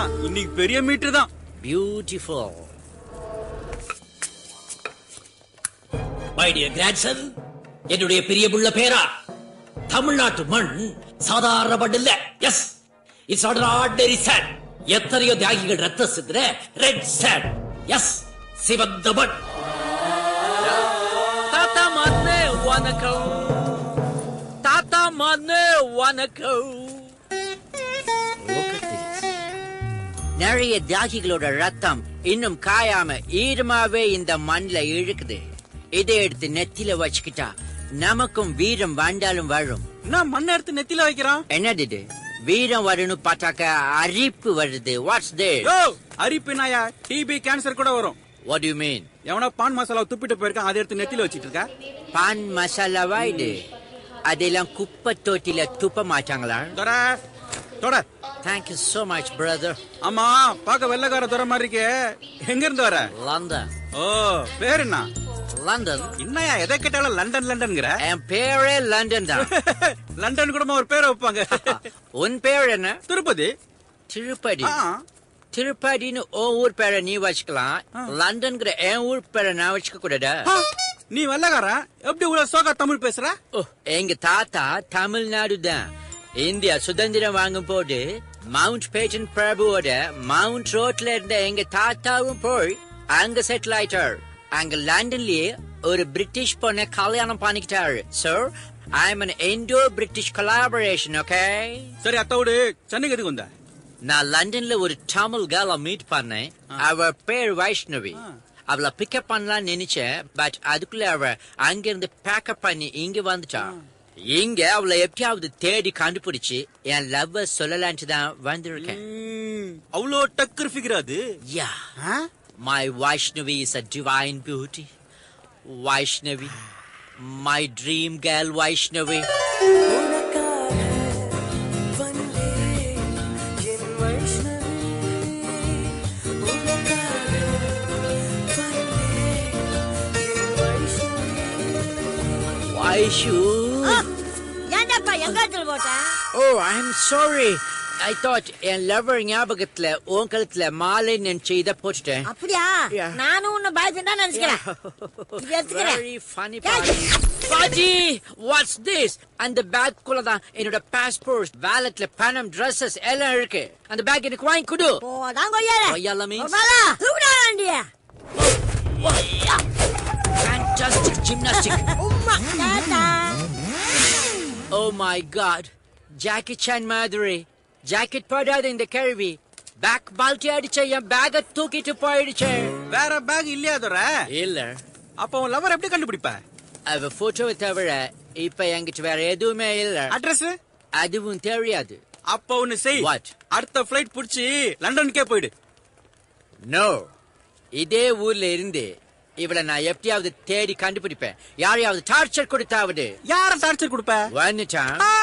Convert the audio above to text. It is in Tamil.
இன்னைக்கு பெரிய மீட்டர் தான் பியூட்டிஃபுல் மை டியர் கிராண்ட்சன் என்னுடைய பிரியமுள்ள பேரா தமிழ்நாட்டு மண் சாதாரண மண் இல்ல yes it's not ordinary sand எத்தனையோ தியாகிகள் ரத்த சிந்துற ரெட் சாண்ட் எஸ் சிவந்த மண் தாத்தா மண்ணே வணக்கம் தாத்தா மண்ணே வணக்கம் Look at this. நிறைய தியாகிகளோட ரத்தம் இன்னும் காயாம ஈரமாவே இந்த மண்ல இழுக்குது இதை எடுத்து நெத்தில வச்சுக்கிட்டா நமக்கும் வீரம் வாழ்ந்தாலும் வரும் என்ன மண்ணை எடுத்து நெத்தில வைக்கிறான் என்னது இது வீரம் வரணும் பார்த்தாக்க அரிப்பு வருது வாட்ஸ் தே யோ அரிப்பு நாயா டிபி கேன்சர் கூட வரும் வாட் யூ மீன் எவனோ பான் மசாலா துப்பிட்டு போயிருக்கான் அதை எடுத்து நெத்தில வச்சிட்டு இருக்கா பான் மசாலாவா இது அதெல்லாம் குப்பை தொட்டில துப்ப மாட்டாங்களா தொட தொட தேங்க்யூ so மச் பிரதர் ஆமா பாக்க வெள்ளக்கார துறை மாதிரி இருக்கே எங்க இருந்து வர லண்டன் ஓ பேர் என்ன லண்டன் என்னயா எதை கேட்டாலும் லண்டன் லண்டன்ங்கிற என் பேரே லண்டன் தான் லண்டன் கூட ஒரு பேரை வைப்பாங்க உன் பேர் என்ன திருப்பதி திருப்பதி ஆ. திருப்பதின்னு உன் ஊர் பேரை நீ வச்சுக்கலாம் லண்டன்ங்கிற என் ஊர் பேரை நான் வச்சுக்க கூடாதா ஆ, நீ வெள்ளக்காரன் எப்படி இவ்வளவு சோகா தமிழ் பேசுற ஓ, எங்க தாத்தா தமிழ்நாடு தான் இந்தியா சுதந்திரம் வாங்கும் போது மவுண்ட் பேட்டன் பிரபுவோட மவுண்ட் ரோட்ல இருந்த எங்க தாத்தாவும் போய் அங்க செட்டில் ஆயிட்டார் அங்க லண்டன்லயே ஒரு பிரிட்டிஷ் பொண்ணை கல்யாணம் பண்ணிக்கிட்டாரு so I am an Indo British collaboration okay சரி அத்தோடு சென்னைக்கு எதுக்கு வந்த நான் லண்டன்ல ஒரு தமிழ் கேர்ள மீட் பண்ணேன் அவ பேர் வைஷ்ணவி அவளை பிக்கப் பண்ணலாம் நினைச்சேன் பட் அதுக்குள்ள அவ அங்கிருந்து பேக்கப் பண்ணி இங்க வந்துட்டா இங்க அவளை எப்படியாவது தேடி கண்டுபிடிச்சு என் லவ் சொல்லலான்ட்டு தான் வந்திருக்கேன் அவ்வளோ டக்கர் ஃபிகர் அது yeah my Vaishnavi is a divine beauty Vaishnavi my dream girl Vaishnavi Vaishu ஏன்டாப்பா எங்காத்துல போட்ட oh I am sorry I thought என் லவர் ஞாபகத்துல உன் கழுத்துல மாலை நினைச்சு இதை போட்டுட்டேன் அப்படியா Yeah. நானும் உன்னை பாய் ஃப்ரெண்டா நினைச்சுக்கிறேன் இது எடுத்துக்கிறேன். Very funny Yeah. Paaji paaji what's this அந்த பேக் குள்ள தான் என்னோட பாஸ்போர்ட் வேலட்ல பணம் Dresses எல்லாம் இருக்கு அந்த பேக் எனக்கு வாங்கி கொடு போதான் கொய்யால கொய்யால means? தூக்குடா வண்டிய Fantastic gymnastic. உம்மா டாடா oh my god. Jackie Chan மாதிரி ஜாக்கெட் போடாத இந்த கேள்வி பேக் பால்ட்டி அடிச்ச என் பேக தூக்கிட்டு போயிடுச்சு வேற பேக் இல்லையா துறை இல்ல அப்ப உன் லவர் எப்படி கண்டுபிடிப்ப அவ போட்டோவை தவிர இப்ப என்கிட்ட வேற எதுவுமே இல்ல அட்ரஸ் அதுவும் தெரியாது அப்ப ஒண்ணு செய் What? அடுத்த ஃபிளைட் புடிச்சு லண்டனுக்கே போயிடு நோ இதே ஊர்ல இருந்து இவளை நான் எப்படியாவது தேடி கண்டுபிடிப்பேன் யாரையாவது டார்ச்சர் கொடுத்தாவது யார டார்ச்சர் கொடுப்ப வந்துட்டான் ஆ,